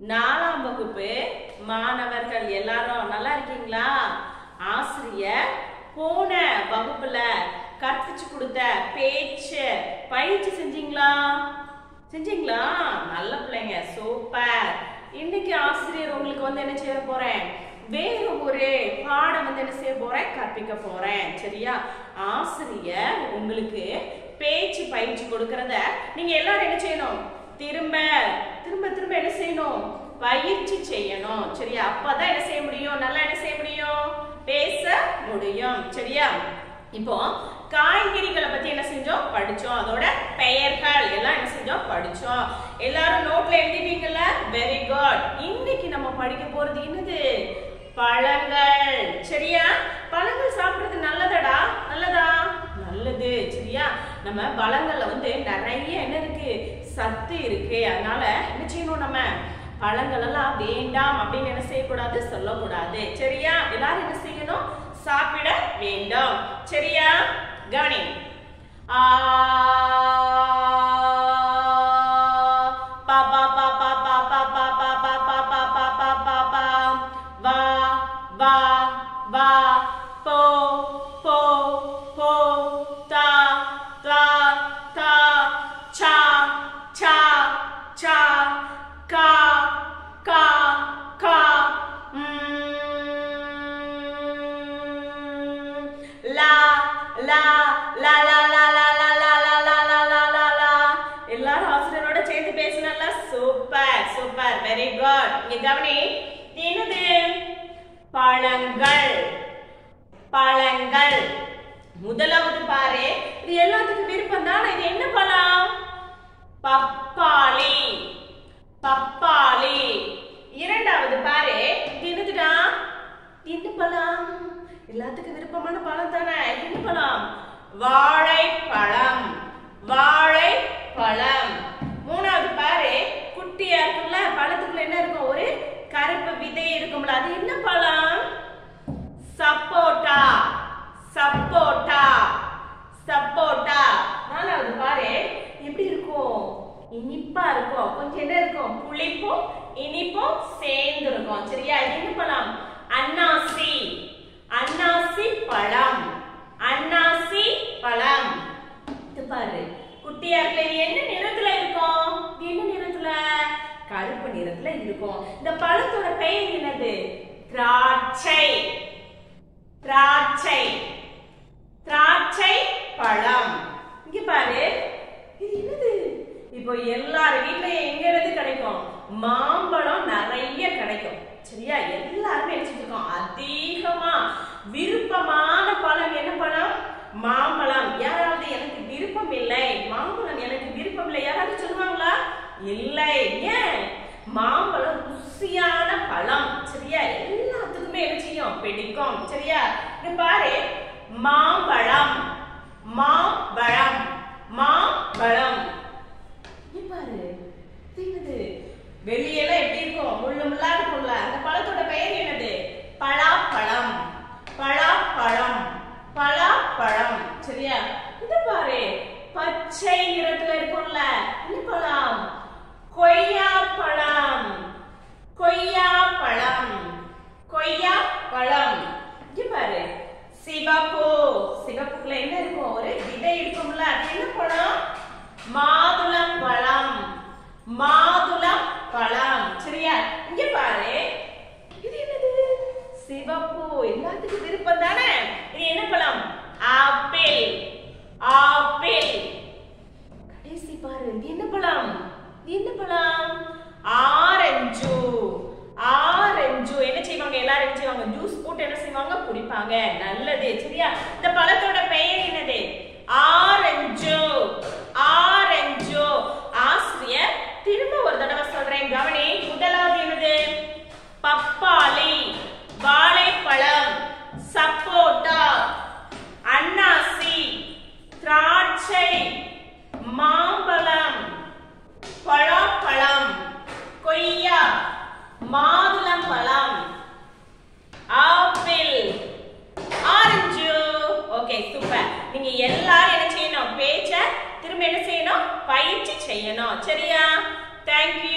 நாலாம் வகுப்பு மாணவர்கள் எல்லாரும் நல்லா இருக்கீங்களா ஆசிரியர் போன வகுப்புல கற்பிச்சு கொடுத்த பேச்சு பயிற்சி செஞ்சீங்களா செஞ்சீங்களா நல்ல பிள்ளைங்க சூப்பர் இன்னைக்கு ஆசிரியர் உங்களுக்கு வந்து என்ன செய்ய போறேன் வேற ஒரு பாடம் வந்து என்ன செய்ய போறேன் கற்பிக்க போறேன் சரியா ஆசிரியர் உங்களுக்கு பேச்சு பயிற்சி கொடுக்கறத நீங்க எல்லாரும் என்ன செய்யணும் திரும்ப திரும்ப திரும்ப என்ன செய்யணும் பயிற்சி செய்யணும் சரியா அப்பதான் என்ன செய்ய முடியும் நல்லா என்ன செய்ய முடியும் பேச முடியும் சரியா இப்போ காய்கறிகளை பத்தி என்ன செஞ்சோம் படிச்சோம் அதோட பெயர்கள் எல்லாம் என்ன செஞ்சோம் படிச்சோம் எல்லாரும் நோட்ல எழுதிட்டீங்கல்ல வெரி குட் இன்னைக்கு நம்ம படிக்க போறது என்னது பழங்கள் சரியா பழங்கள் சாப்பிடுறது நல்லதடா நல்லதா நல்லது சரியா நம்ம பழங்கள்ல வந்து நிறைய என்ன இருக்கு சத்து இருக்கு அதனால என்ன செய்யணும் நம்ம பழங்கள் எல்லாம் வேண்டாம் அப்படின்னு என்ன செய்யக்கூடாது சொல்லக்கூடாது சரியா எல்லாரும் என்ன செய்யணும் சாப்பிட வேண்டும் சரியா கவனி ஆ பா பா பா பா பா பா பா பா பா பா பா பா பா பா பா வா வா வா போ போ போ தா தா தா சா சா சா கா கா கா ம், லா லா லா லா லா லா லா லா லா லா லா லா லா லா எல்லாரும் ஆசிரியரோட சேர்ந்து பேசினல சூப்பர் சூப்பர் வெரி குட் இங்க கவனி இது என்னது பழங்கள் பழங்கள் முதலாவது பாரு இது எல்லாத்துக்கும் விருப்பம் தானே இது என்ன பழம் பப்பாளி பப்பாளி இரண்டாவது பாரு இது என்னதுடா இது என்ன பழம் எல்லாத்துக்கும் விருப்பமான பழம் தானே இது என்ன பழம் வாழைப்பழம் வாழைப்பழம் மூணாவது பாரு குட்டியா இருக்கும்ல பழத்துக்குள்ள என்ன இருக்கும் ஒரு கருப்பு விதை இருக்கும்ல அது என்ன பழம் சப்போட்டா சப்போட்டா சப்போட்டா நாலாவது பாரு எப்படி இருக்கும் இனிப்பா இருக்கும் கொஞ்சம் என்ன இருக்கும் புளிப்பும் இனிப்பும் சேர்ந்து இருக்கும் சரியா இது என்ன பழம் அன்னாசி அன்னாசி பழம் அன்னாசி பழம் இது பாரு குட்டியா இருக்குல்ல இது என்ன நிறத்துல இருக்கும் இது என்ன நிறத்துல கருப்பு நிறத்துல இருக்கும் இந்த பழத்தோட பெயர் என்னது திராட்சை திராட்சை திராட்சை பழம் இங்க பாரு இது என்னது இப்போ எல்லார் வீட்லயும் எங்க இருந்து கிடைக்கும் மாம்பழம் நிறைய கிடைக்கும் சரியா எல்லாருமே நினைச்சிருக்கோம் அதிகமா விருப்பமான பழம் என்ன பழம் மாம்பழம் யாராவது எனக்கு விருப்பம் இல்லை மாம்பழம் எனக்கு விருப்பம் இல்லை யாராவது சொல்லுவாங்களா இல்லை ஏன் மாம்பழம் ருசியான பழம் சரியா எல்லாத்துக்குமே என்ன செய்யும் பிடிக்கும் சரியா இங்க பாரு மாம்பழம் மாம்பழம் மாம்பழம் இங்க பாரு இது என்னது வெளியெல்லாம் எப்படி இருக்கும் முள்ளு முள்ளா இருக்கும்ல அந்த பழத்தோட பெயர் என்னது பலாப்பழம் பலாப்பழம் பலாப்பழம் சரியா இது பாரு பச்சை நிறத்துல இருக்கும்ல என்ன பழம் கொய்யா பழம் கொய்யா பழம் கொய்யா பழம் இங்க பாரு சிவப்பு சிவப்புக்குள்ள என்ன இருக்கும் ஒரு விதை இருக்கும்ல அது என்ன பழம் மாதுளம் பழம் மாதுளம் பழம் சரியா இங்க பாரு இது என்னது சிவப்பு எல்லாத்துக்கும் விருப்பம் தானே இது என்ன பழம் ஆப்பிள் ஆப்பிள் கடைசி பாரு இது என்ன பழம் இது என்ன பழம் ஆரஞ்சு ஆரஞ்சு என்ன செய்வாங்க எல்லாரும் என்ன செய்வாங்க ஜூஸ் போட்டு என்ன செய்வாங்க குடிப்பாங்க நல்லது சரியா இந்த பழத்தோட பெயர் என்னது ஆரஞ்சு ஆரஞ்சு ஆசிரியர் திரும்ப ஒரு தடவை சொல்றேன் கவனி முதலாவது என்னது பப்பாளி வாழைப்பழம் சப்போட்டா அன்னாசி திராட்சை மாம்பழம் பழாப்பழம் கொய்யா மாதுளம் பழம் ஆப்பிள் ஆரஞ்சு ஓகே சூப்பர் நீங்க எல்லாரும் என்ன செய்யணும் பேச்ச திரும்ப என்ன செய்யணும் பயிற்சி செய்யணும் சரியா தேங்க்யூ